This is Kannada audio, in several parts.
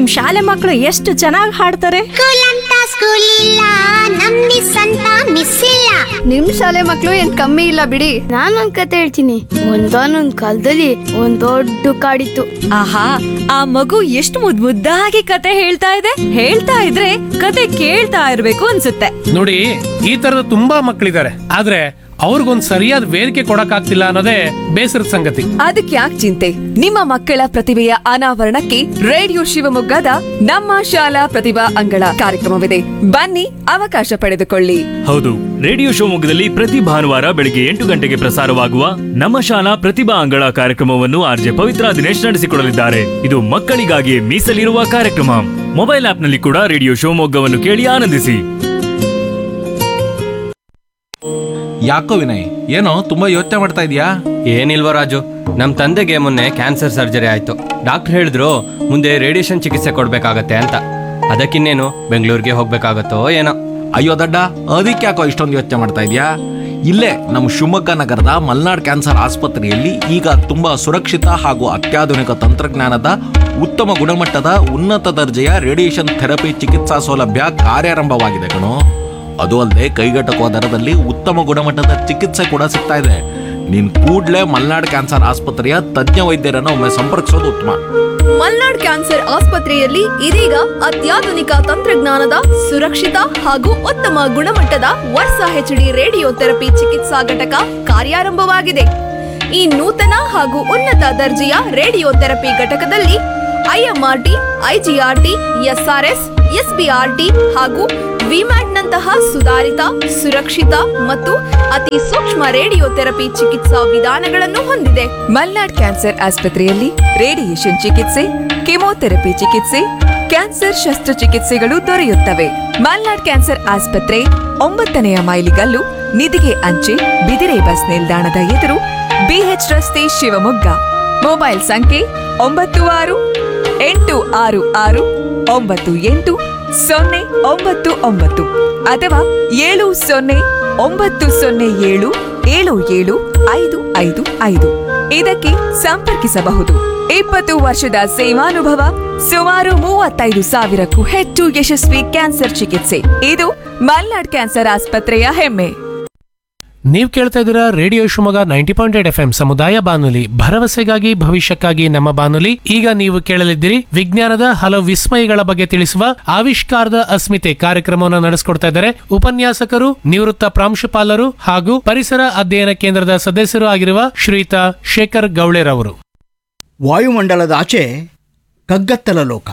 ನಿಮ್ ಶಾಲೆ ಮಕ್ಕಳು ಎಷ್ಟು ಚೆನ್ನಾಗಿ ಹಾಡ್ತಾರೆ ಸ್ಕೂಲ್ ಅಂತ ಸ್ಕೂಲ್ ಇಲ್ಲ ನಮ್ ಮಿಸ್ ಅಂತ ಮಿಸ್ ಇಲ್ಲ ನಿಮ್ ಶಾಲೆ ಮಕ್ಳು ಏನ್ ಕಮ್ಮಿ ಇಲ್ಲ ಬಿಡಿ ನಾನೊಂದ್ ಕತೆ ಹೇಳ್ತೀನಿ ಒಂದಾನೊಂದ್ ಕಾಲದಲ್ಲಿ ಒಂದ್ ದೊಡ್ಡ ಕಾಡಿತ್ತು ಆಹಾ ಆ ಮಗು ಎಷ್ಟು ಮುದ್ ಮುದ್ದಾಗಿ ಕತೆ ಹೇಳ್ತಾ ಇದೆ ಹೇಳ್ತಾ ಇದ್ರೆ ಕತೆ ಕೇಳ್ತಾ ಇರ್ಬೇಕು ಅನ್ಸುತ್ತೆ ನೋಡಿ ಈ ತರದ ತುಂಬಾ ಮಕ್ಕಳಿದ್ದಾರೆ ಆದ್ರೆ ಅವ್ರಿಗೊಂದ್ ಸರಿಯಾದ ವೇದಿಕೆ ಕೊಡಕ್ಕಾಗ್ತಿಲ್ಲ ಅನ್ನೋದೇ ಬೇಸರದ ಸಂಗತಿ ಅದಕ್ಕೆ ಯಾಕೆ ಚಿಂತೆ ನಿಮ್ಮ ಮಕ್ಕಳ ಪ್ರತಿಭೆಯ ಅನಾವರಣಕ್ಕೆ ರೇಡಿಯೋ ಶಿವಮೊಗ್ಗದ ನಮ್ಮ ಶಾಲಾ ಪ್ರತಿಭಾ ಅಂಗಳ ಕಾರ್ಯಕ್ರಮವಿದೆ ಬನ್ನಿ ಅವಕಾಶ ಪಡೆದುಕೊಳ್ಳಿ ಹೌದು ರೇಡಿಯೋ ಶಿವಮೊಗ್ಗದಲ್ಲಿ ಪ್ರತಿ ಭಾನುವಾರ ಬೆಳಿಗ್ಗೆ ಎಂಟು ಗಂಟೆಗೆ ಪ್ರಸಾರವಾಗುವ ನಮ್ಮ ಶಾಲಾ ಪ್ರತಿಭಾ ಅಂಗಳ ಕಾರ್ಯಕ್ರಮವನ್ನು ಆರ್ಜೆ ಪವಿತ್ರ ದಿನೇಶ್ ನಡೆಸಿಕೊಡಲಿದ್ದಾರೆ ಇದು ಮಕ್ಕಳಿಗಾಗಿ ಮೀಸಲಿರುವ ಕಾರ್ಯಕ್ರಮ ಮೊಬೈಲ್ ಆಪ್ನಲ್ಲಿ ಕೂಡ ರೇಡಿಯೋ ಶಿವಮೊಗ್ಗವನ್ನು ಕೇಳಿ ಆನಂದಿಸಿ ಯಾಕೋ ವಿನಯ್ ಏನೋ ತುಂಬಾ ಯೋಚನೆ ಮಾಡ್ತಾ ಇದೀಯಾ ಏನಿಲ್ವ ರಾಜು ನಮ್ಮ ತಂದೆಗೆ ಮೊನ್ನೆ ಕ್ಯಾನ್ಸರ್ ಸರ್ಜರಿ ಆಯ್ತು ಡಾಕ್ಟರ್ ಹೇಳಿದ್ರು ಮುಂದೆ ರೇಡಿಯೇಷನ್ ಚಿಕಿತ್ಸೆ ಕೊಡ್ಬೇಕಾಗತ್ತೆ ಅಂತ ಅದಕ್ಕಿನ್ನೇನು ಬೆಂಗಳೂರಿಗೆ ಹೋಗ್ಬೇಕಾಗತ್ತೋ ಏನೋ ಅಯ್ಯೋ ದಡ್ಡ ಅದಕ್ಕೆ ಯಾಕೋ ಇಷ್ಟೊಂದು ಯೋಚನೆ ಮಾಡ್ತಾ ಇದೀಯಾ ಇಲ್ಲೇ ನಮ್ಮ ಶಿವಮೊಗ್ಗ ನಗರದ ಮಲ್ನಾಡ್ ಕ್ಯಾನ್ಸರ್ ಆಸ್ಪತ್ರೆಯಲ್ಲಿ ಈಗ ತುಂಬಾ ಸುರಕ್ಷಿತ ಹಾಗೂ ಅತ್ಯಾಧುನಿಕ ತಂತ್ರಜ್ಞಾನದ ಉತ್ತಮ ಗುಣಮಟ್ಟದ ಉನ್ನತ ದರ್ಜೆಯ ರೇಡಿಯೇಷನ್ ಥೆರಪಿ ಚಿಕಿತ್ಸಾ ಸೌಲಭ್ಯ ಕಾರ್ಯಾರಂಭವಾಗಿದೆ ಕಣೋ ಅದು ಅಲ್ಲದೆ ಕೈಗೆಟಕುವ ದರದಲ್ಲಿ ಉತ್ತಮ ಗುಣಮಟ್ಟದ ಚಿಕಿತ್ಸೆ ಕೂಡ ಸಿಗ್ತಾ ಇದೆ ನೀನ್ ಕೂಡ್ಲೇ ಮಲ್ನಾಡ್ ಕ್ಯಾನ್ಸರ್ ಆಸ್ಪತ್ರೆಯ ತಜ್ಞ ವೈದ್ಯರನ್ನು ಒಮ್ಮೆ ಸಂಪರ್ಕಿಸೋದು ಉತ್ತಮ ಮಲ್ನಾಡ್ ಕ್ಯಾನ್ಸರ್ ಆಸ್ಪತ್ರೆಯಲ್ಲಿ ಇದೀಗ ಅತ್ಯಾಧುನಿಕ ತಂತ್ರಜ್ಞಾನದ ಸುರಕ್ಷಿತ ಹಾಗೂ ಉತ್ತಮ ಗುಣಮಟ್ಟದ ವರ್ಷ ಹೆಚ್ಡಿ ರೇಡಿಯೋ ಥೆರಪಿ ಚಿಕಿತ್ಸಾ ಘಟಕ ಕಾರ್ಯಾರಂಭವಾಗಿದೆ ಈ ನೂತನ ಹಾಗೂ ಉನ್ನತ ದರ್ಜೆಯ ರೇಡಿಯೋ ಥೆರಪಿ ಘಟಕದಲ್ಲಿ ಐಎಂಆರ್ಟಿ ಐಜಿಆರ್ಟಿ ಎಸ್ಆರ್ಎಸ್ ಎಸ್ಬಿಆರ್ಟಿ ಹಾಗೂ ವಿಮ್ಯಾಟ್ನಂತಹ ಸುಧಾರಿತ ಸುರಕ್ಷಿತ ಮತ್ತು ಅತಿ ಸೂಕ್ಷ್ಮ ರೇಡಿಯೋ ಥೆರಪಿ ಚಿಕಿತ್ಸಾ ವಿಧಾನಗಳನ್ನು ಹೊಂದಿದೆ ಮಲ್ನಾಡ್ ಕ್ಯಾನ್ಸರ್ ಆಸ್ಪತ್ರೆಯಲ್ಲಿ ರೇಡಿಯೇಷನ್ ಚಿಕಿತ್ಸೆ ಕೆಮೊಥೆರಪಿ ಚಿಕಿತ್ಸೆ ಕ್ಯಾನ್ಸರ್ ಶಸ್ತ್ರಚಿಕಿತ್ಸೆಗಳು ದೊರೆಯುತ್ತವೆ ಮಲ್ನಾಡ್ ಕ್ಯಾನ್ಸರ್ ಆಸ್ಪತ್ರೆ ಒಂಬತ್ತನೆಯ ಮೈಲಿಗಲ್ಲು ನಿಧಿಗೆ ಅಂಚೆ ಬಿದಿರೆ ಬಸ್ ನಿಲ್ದಾಣದ ಎದುರು ಬಿಎಚ್ ರಸ್ತೆ ಶಿವಮೊಗ್ಗ ಮೊಬೈಲ್ ಸಂಖ್ಯೆ ಒಂಬತ್ತು ಆರು ಎಂಟು ಆರು ಆರು ಒಂಬತ್ತು ಎಂಟು ಸೊನ್ನೆ ಒಂಬತ್ತು ಒಂಬತ್ತು ಅಥವಾ ಏಳು ಸೊನ್ನೆ ಒಂಬತ್ತು ಸೊನ್ನೆ ಏಳು ಏಳು ಏಳು ಐದು ಐದು ಐದು ಇದಕ್ಕೆ ಸಂಪರ್ಕಿಸಬಹುದು ಇಪ್ಪತ್ತು ವರ್ಷದ ಸೇವಾನುಭವ ಸುಮಾರು ಮೂವತ್ತೈದು ಸಾವಿರಕ್ಕೂ ಹೆಚ್ಚು ಯಶಸ್ವಿ ಕ್ಯಾನ್ಸರ್ ಚಿಕಿತ್ಸೆ ಇದು ಮಲ್ನಾಡ್ ಕ್ಯಾನ್ಸರ್ ಆಸ್ಪತ್ರೆಯ ಹೆಮ್ಮೆ ನೀವ್ ಕೇಳ್ತಾ ಇದ್ದೀರಾ radio Shivamogga ninety point eight F M ಸಮುದಾಯ ಬಾನುಲಿ ಭರವಸೆಗಾಗಿ ಭವಿಷ್ಯಕ್ಕಾಗಿ ನಮ್ಮ ಬಾನುಲಿ ಈಗ ನೀವು ಕೇಳಲಿದ್ದೀರಿ ವಿಜ್ಞಾನದ ಹಲವು ವಿಸ್ಮಯಗಳ ಬಗ್ಗೆ ತಿಳಿಸುವ ಆವಿಷ್ಕಾರದ ಅಸ್ಮಿತೆ ಕಾರ್ಯಕ್ರಮವನ್ನು ನಡೆಸಿಕೊಡ್ತಾ ಇದ್ದಾರೆ ಉಪನ್ಯಾಸಕರು ನಿವೃತ್ತ ಪ್ರಾಂಶುಪಾಲರು ಹಾಗೂ ಪರಿಸರ ಅಧ್ಯಯನ ಕೇಂದ್ರದ ಸದಸ್ಯರು ಆಗಿರುವ ಶ್ರೀಯುತ ಶೇಖರ್ ಗೌಳೆರವರು ವಾಯುಮಂಡಲದ ಆಚೆ ಕಗ್ಗತ್ತಲ ಲೋಕ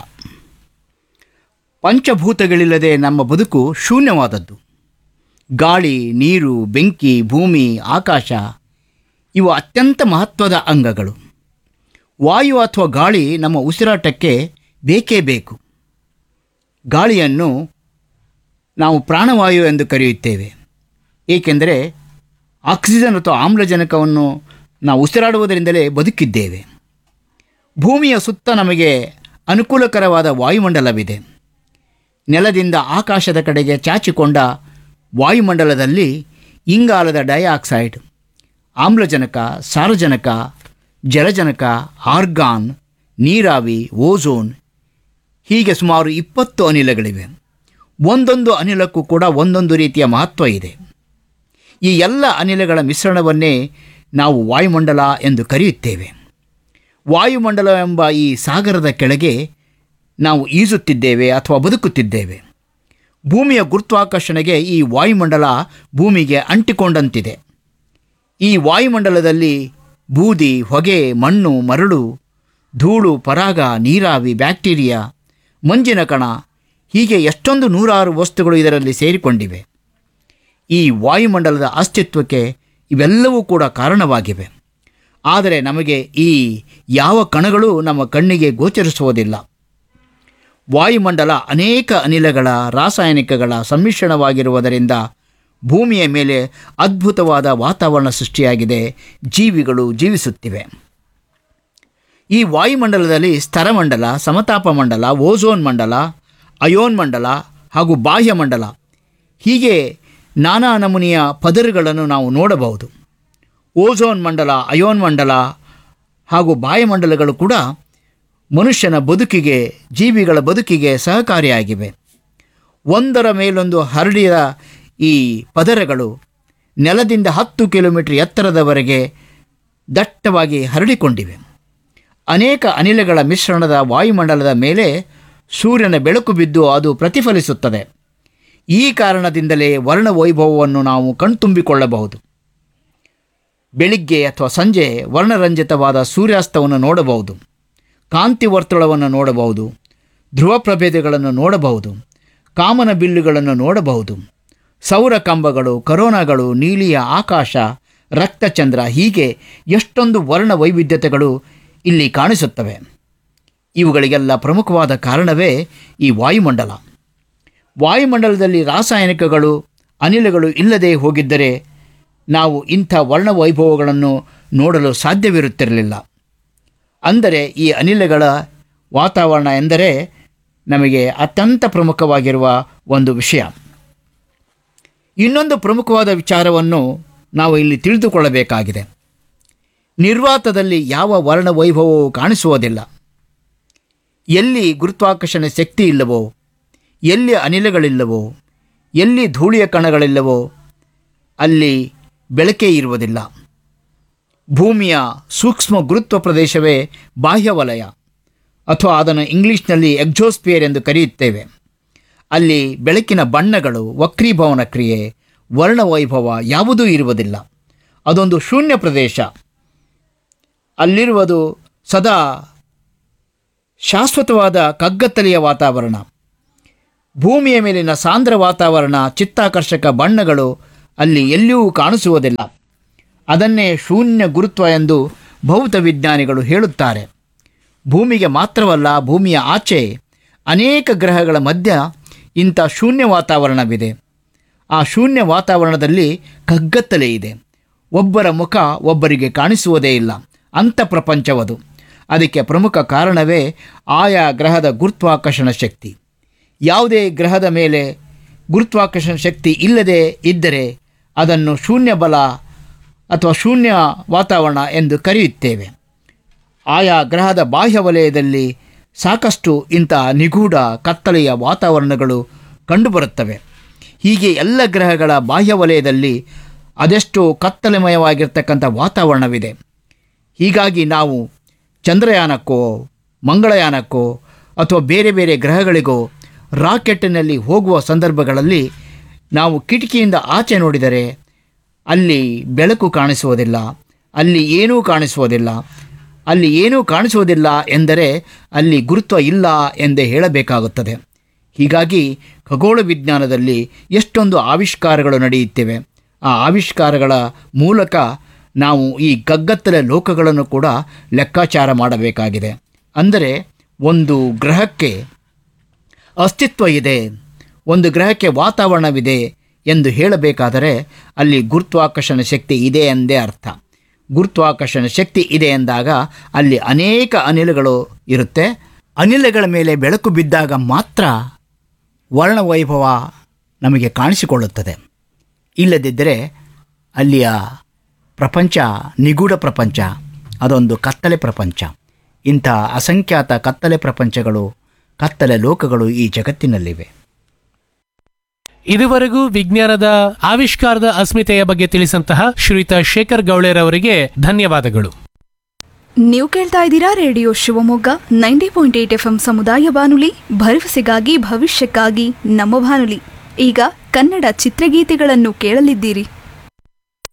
ಪಂಚಭೂತಗಳಿಲ್ಲದೆ ನಮ್ಮ ಬದುಕು ಶೂನ್ಯವಾದದ್ದು ಗಾಳಿ ನೀರು ಬೆಂಕಿ ಭೂಮಿ ಆಕಾಶ ಇವು ಅತ್ಯಂತ ಮಹತ್ವದ ಅಂಗಗಳು ವಾಯು ಅಥವಾ ಗಾಳಿ ನಮ್ಮ ಉಸಿರಾಟಕ್ಕೆ ಬೇಕೇ ಬೇಕು ಗಾಳಿಯನ್ನು ನಾವು ಪ್ರಾಣವಾಯು ಎಂದು ಕರೆಯುತ್ತೇವೆ ಏಕೆಂದರೆ ಆಕ್ಸಿಜನ್ ಅಥವಾ ಆಮ್ಲಜನಕವನ್ನು ನಾವು ಉಸಿರಾಡುವುದರಿಂದಲೇ ಬದುಕಿದ್ದೇವೆ ಭೂಮಿಯ ಸುತ್ತ ನಮಗೆ ಅನುಕೂಲಕರವಾದ ವಾಯುಮಂಡಲವಿದೆ ನೆಲದಿಂದ ಆಕಾಶದ ಕಡೆಗೆ ಚಾಚಿಕೊಂಡ ವಾಯುಮಂಡಲದಲ್ಲಿ ಇಂಗಾಲದ ಡೈಆಕ್ಸೈಡ್ ಆಮ್ಲಜನಕ ಸಾರಜನಕ ಜಲಜನಕ ಆರ್ಗಾನ್ ನೀರಾವಿ ಓಝೋನ್ ಹೀಗೆ ಸುಮಾರು ಇಪ್ಪತ್ತು ಅನಿಲಗಳಿವೆ ಒಂದೊಂದು ಅನಿಲಕ್ಕೂ ಕೂಡ ಒಂದೊಂದು ರೀತಿಯ ಮಹತ್ವ ಇದೆ ಈ ಎಲ್ಲ ಅನಿಲಗಳ ಮಿಶ್ರಣವನ್ನೇ ನಾವು ವಾಯುಮಂಡಲ ಎಂದು ಕರೆಯುತ್ತೇವೆ ವಾಯುಮಂಡಲ ಎಂಬ ಈ ಸಾಗರದ ಕೆಳಗೆ ನಾವು ಈಜುತ್ತಿದ್ದೇವೆ ಅಥವಾ ಬದುಕುತ್ತಿದ್ದೇವೆ ಭೂಮಿಯ ಗುರುತ್ವಾಕರ್ಷಣೆಗೆ ಈ ವಾಯುಮಂಡಲ ಭೂಮಿಗೆ ಅಂಟಿಕೊಂಡಂತಿದೆ ಈ ವಾಯುಮಂಡಲದಲ್ಲಿ ಬೂದಿ ಹೊಗೆ ಮಣ್ಣು ಮರಳು ಧೂಳು ಪರಾಗ ನೀರಾವಿ ಬ್ಯಾಕ್ಟೀರಿಯಾ ಮಂಜಿನ ಕಣ ಹೀಗೆ ಎಷ್ಟೊಂದು ನೂರಾರು ವಸ್ತುಗಳು ಇದರಲ್ಲಿ ಸೇರಿಕೊಂಡಿವೆ ಈ ವಾಯುಮಂಡಲದ ಅಸ್ತಿತ್ವಕ್ಕೆ ಇವೆಲ್ಲವೂ ಕೂಡ ಕಾರಣವಾಗಿವೆ ಆದರೆ ನಮಗೆ ಈ ಯಾವ ಕಣಗಳು ನಮ್ಮ ಕಣ್ಣಿಗೆ ಗೋಚರಿಸುವುದಿಲ್ಲ ವಾಯುಮಂಡಲ ಅನೇಕ ಅನಿಲಗಳ ರಾಸಾಯನಿಕಗಳ ಸಮ್ಮಿಶ್ರಣವಾಗಿರುವುದರಿಂದ ಭೂಮಿಯ ಮೇಲೆ ಅದ್ಭುತವಾದ ವಾತಾವರಣ ಸೃಷ್ಟಿಯಾಗಿದೆ ಜೀವಿಗಳು ಜೀವಿಸುತ್ತಿವೆ ಈ ವಾಯುಮಂಡಲದಲ್ಲಿ ಸ್ತರಮಂಡಲ ಸಮತಾಪ ಮಂಡಲ ಓಝೋನ್ ಮಂಡಲ ಅಯೋನ್ ಮಂಡಲ ಹಾಗೂ ಬಾಹ್ಯ ಮಂಡಲ ಹೀಗೆ ನಾನಾ ನಮೂನೆಯ ಪದರುಗಳನ್ನು ನಾವು ನೋಡಬಹುದು ಓಝೋನ್ ಮಂಡಲ ಅಯೋನ್ ಮಂಡಲ ಹಾಗೂ ಬಾಹ್ಯಮಂಡಲಗಳು ಕೂಡ ಮನುಷ್ಯನ ಬದುಕಿಗೆ ಜೀವಿಗಳ ಬದುಕಿಗೆ ಸಹಕಾರಿಯಾಗಿವೆ ಒಂದರ ಮೇಲೊಂದು ಹರಡಿದ ಈ ಪದರಗಳು ನೆಲದಿಂದ ಹತ್ತು ಕಿಲೋಮೀಟರ್ ಎತ್ತರದವರೆಗೆ ದಟ್ಟವಾಗಿ ಹರಡಿಕೊಂಡಿವೆ ಅನೇಕ ಅನಿಲಗಳ ಮಿಶ್ರಣದ ವಾಯುಮಂಡಲದ ಮೇಲೆ ಸೂರ್ಯನ ಬೆಳಕು ಬಿದ್ದು ಅದು ಪ್ರತಿಫಲಿಸುತ್ತದೆ ಈ ಕಾರಣದಿಂದಲೇ ವರ್ಣವೈಭವವನ್ನು ನಾವು ಕಣ್ತುಂಬಿಕೊಳ್ಳಬಹುದು ಬೆಳಿಗ್ಗೆ ಅಥವಾ ಸಂಜೆ ವರ್ಣರಂಜಿತವಾದ ಸೂರ್ಯಾಸ್ತವನ್ನು ನೋಡಬಹುದು ಕಾಂತಿ ವರ್ತುಳವನ್ನು ನೋಡಬಹುದು ಧ್ರುವ ಪ್ರಭೇದಗಳನ್ನು ನೋಡಬಹುದು ಕಾಮನ ಬಿಲ್ಲುಗಳನ್ನು ನೋಡಬಹುದು ಸೌರ ಕಂಬಗಳು ಕರೋನಾಗಳು ನೀಲಿಯ ಆಕಾಶ ರಕ್ತಚಂದ್ರ ಹೀಗೆ ಎಷ್ಟೊಂದು ವರ್ಣ ವೈವಿಧ್ಯತೆಗಳು ಇಲ್ಲಿ ಕಾಣಿಸುತ್ತವೆ ಇವುಗಳಿಗೆಲ್ಲ ಪ್ರಮುಖವಾದ ಕಾರಣವೇ ಈ ವಾಯುಮಂಡಲ ವಾಯುಮಂಡಲದಲ್ಲಿ ರಾಸಾಯನಿಕಗಳು ಅನಿಲಗಳು ಇಲ್ಲದೆ ಹೋಗಿದ್ದರೆ ನಾವು ಇಂಥ ವರ್ಣವೈಭವಗಳನ್ನು ನೋಡಲು ಸಾಧ್ಯವಿರುತ್ತಿರಲಿಲ್ಲ ಅಂದರೆ ಈ ಅನಿಲಗಳ ವಾತಾವರಣ ಎಂದರೆ ನಮಗೆ ಅತ್ಯಂತ ಪ್ರಮುಖವಾಗಿರುವ ಒಂದು ವಿಷಯ ಇನ್ನೊಂದು ಪ್ರಮುಖವಾದ ವಿಚಾರವನ್ನು ನಾವು ಇಲ್ಲಿ ತಿಳಿದುಕೊಳ್ಳಬೇಕಾಗಿದೆ ನಿರ್ವಾತದಲ್ಲಿ ಯಾವ ವರ್ಣವೈಭವವು ಕಾಣಿಸುವುದಿಲ್ಲ ಎಲ್ಲಿ ಗುರುತ್ವಾಕರ್ಷಣೆ ಶಕ್ತಿ ಇಲ್ಲವೋ ಎಲ್ಲಿ ಅನಿಲಗಳಿಲ್ಲವೋ ಎಲ್ಲಿ ಧೂಳಿಯ ಕಣಗಳಿಲ್ಲವೋ ಅಲ್ಲಿ ಬೆಳಕೇ ಇರುವುದಿಲ್ಲ ಭೂಮಿಯ ಸೂಕ್ಷ್ಮ ಗುರುತ್ವ ಪ್ರದೇಶವೇ ಬಾಹ್ಯವಲಯ ಅಥವಾ ಅದನ್ನು ಇಂಗ್ಲೀಷ್ನಲ್ಲಿ ಎಕ್ಸೋಸ್ಪಿಯರ್ ಎಂದು ಕರೆಯುತ್ತೇವೆ ಅಲ್ಲಿ ಬೆಳಕಿನ ಬಣ್ಣಗಳು ವಕ್ರೀಭವನ ಕ್ರಿಯೆ ವರ್ಣವೈಭವ ಯಾವುದೂ ಇರುವುದಿಲ್ಲ ಅದೊಂದು ಶೂನ್ಯ ಪ್ರದೇಶ ಅಲ್ಲಿರುವುದು ಸದಾ ಶಾಶ್ವತವಾದ ಕಗ್ಗತ್ತಲೆಯ ವಾತಾವರಣ ಭೂಮಿಯ ಮೇಲಿನ ಸಾಂದ್ರ ವಾತಾವರಣ ಚಿತ್ತಾಕರ್ಷಕ ಬಣ್ಣಗಳು ಅಲ್ಲಿ ಎಲ್ಲಿಯೂ ಕಾಣಿಸುವುದಿಲ್ಲ ಅದನ್ನೇ ಶೂನ್ಯ ಗುರುತ್ವ ಎಂದು ಭೌತ ವಿಜ್ಞಾನಿಗಳು ಹೇಳುತ್ತಾರೆ ಭೂಮಿಗೆ ಮಾತ್ರವಲ್ಲ ಭೂಮಿಯ ಆಚೆ ಅನೇಕ ಗ್ರಹಗಳ ಮಧ್ಯ ಇಂಥ ಶೂನ್ಯ ವಾತಾವರಣವಿದೆ ಆ ಶೂನ್ಯ ವಾತಾವರಣದಲ್ಲಿ ಕಗ್ಗತ್ತಲೆ ಇದೆ ಒಬ್ಬರ ಮುಖ ಒಬ್ಬರಿಗೆ ಕಾಣಿಸುವುದೇ ಇಲ್ಲ ಅಂಥ ಪ್ರಪಂಚವದು ಅದಕ್ಕೆ ಪ್ರಮುಖ ಕಾರಣವೇ ಆಯಾ ಗ್ರಹದ ಗುರುತ್ವಾಕರ್ಷಣ ಶಕ್ತಿ ಯಾವುದೇ ಗ್ರಹದ ಮೇಲೆ ಗುರುತ್ವಾಕರ್ಷಣ ಶಕ್ತಿ ಇಲ್ಲದೆ ಇದ್ದರೆ ಅದನ್ನು ಶೂನ್ಯ ಬಲ ಅಥವಾ ಶೂನ್ಯ ವಾತಾವರಣ ಎಂದು ಕರೆಯುತ್ತೇವೆ ಆಯಾ ಗ್ರಹದ ಬಾಹ್ಯ ವಲಯದಲ್ಲಿ ಸಾಕಷ್ಟು ಇಂಥ ನಿಗೂಢ ಕತ್ತಲೆಯ ವಾತಾವರಣಗಳು ಕಂಡುಬರುತ್ತವೆ ಹೀಗೆ ಎಲ್ಲ ಗ್ರಹಗಳ ಬಾಹ್ಯ ವಲಯದಲ್ಲಿ ಅದೆಷ್ಟು ಕತ್ತಲೆಮಯವಾಗಿರ್ತಕ್ಕಂಥ ವಾತಾವರಣವಿದೆ ಹೀಗಾಗಿ ನಾವು ಚಂದ್ರಯಾನಕ್ಕೋ ಮಂಗಳಯಾನಕ್ಕೋ ಅಥವಾ ಬೇರೆ ಬೇರೆ ಗ್ರಹಗಳಿಗೋ ರಾಕೆಟ್ಟಿನಲ್ಲಿ ಹೋಗುವ ಸಂದರ್ಭಗಳಲ್ಲಿ ನಾವು ಕಿಟಕಿಯಿಂದ ಆಚೆ ನೋಡಿದರೆ ಅಲ್ಲಿ ಬೆಳಕು ಕಾಣಿಸುವುದಿಲ್ಲ ಅಲ್ಲಿ ಏನೂ ಕಾಣಿಸುವುದಿಲ್ಲ ಅಲ್ಲಿ ಏನೂ ಕಾಣಿಸುವುದಿಲ್ಲ ಎಂದರೆ ಅಲ್ಲಿ ಗುರುತ್ವ ಇಲ್ಲ ಎಂದೇ ಹೇಳಬೇಕಾಗುತ್ತದೆ ಹೀಗಾಗಿ ಖಗೋಳ ವಿಜ್ಞಾನದಲ್ಲಿ ಎಷ್ಟೊಂದು ಆವಿಷ್ಕಾರಗಳು ನಡೆಯುತ್ತಿವೆ ಆ ಆವಿಷ್ಕಾರಗಳ ಮೂಲಕ ನಾವು ಈ ಗಗ್ಗತ್ತಲೆ ಲೋಕಗಳನ್ನು ಕೂಡ ಲೆಕ್ಕಾಚಾರ ಮಾಡಬೇಕಾಗಿದೆ ಅಂದರೆ ಒಂದು ಗ್ರಹಕ್ಕೆ ಅಸ್ತಿತ್ವ ಇದೆ ಒಂದು ಗ್ರಹಕ್ಕೆ ವಾತಾವರಣವಿದೆ ಎಂದು ಹೇಳಬೇಕಾದರೆ ಅಲ್ಲಿ ಗುರುತ್ವಾಕರ್ಷಣ ಶಕ್ತಿ ಇದೆ ಎಂದೇ ಅರ್ಥ ಗುರುತ್ವಾಕರ್ಷಣ ಶಕ್ತಿ ಇದೆ ಎಂದಾಗ ಅಲ್ಲಿ ಅನೇಕ ಅನಿಲಗಳು ಇರುತ್ತೆ ಅನಿಲಗಳ ಮೇಲೆ ಬೆಳಕು ಬಿದ್ದಾಗ ಮಾತ್ರ ವರ್ಣವೈಭವ ನಮಗೆ ಕಾಣಿಸಿಕೊಳ್ಳುತ್ತದೆ ಇಲ್ಲದಿದ್ದರೆ ಅಲ್ಲಿಯ ಪ್ರಪಂಚ ನಿಗೂಢ ಪ್ರಪಂಚ ಅದೊಂದು ಕತ್ತಲೆ ಪ್ರಪಂಚ ಇಂಥ ಅಸಂಖ್ಯಾತ ಕತ್ತಲೆ ಪ್ರಪಂಚಗಳು ಕತ್ತಲೆ ಲೋಕಗಳು ಈ ಜಗತ್ತಿನಲ್ಲಿವೆ ಇದುವರೆಗೂ ವಿಜ್ಞಾನದ ಆವಿಷ್ಕಾರದ ಅಸ್ಮಿತೆಯ ಬಗ್ಗೆ ತಿಳಿಸಂತಹ ಶ್ರೀಯುತ ಶೇಖರ್ ಗೌಳೆರವರಿಗೆ ಧನ್ಯವಾದಗಳು ನೀವು ಕೇಳ್ತಾ ಇದ್ದೀರಾ radio Shivamogga ninety point eight F M ಸಮುದಾಯ ಬಾನುಲಿ ಭರವಸೆಗಾಗಿ ಭವಿಷ್ಯಕ್ಕಾಗಿ ನಮ್ಮ ಬಾನುಲಿ ಈಗ ಕನ್ನಡ ಚಿತ್ರಗೀತೆಗಳನ್ನು ಕೇಳಲಿದ್ದೀರಿ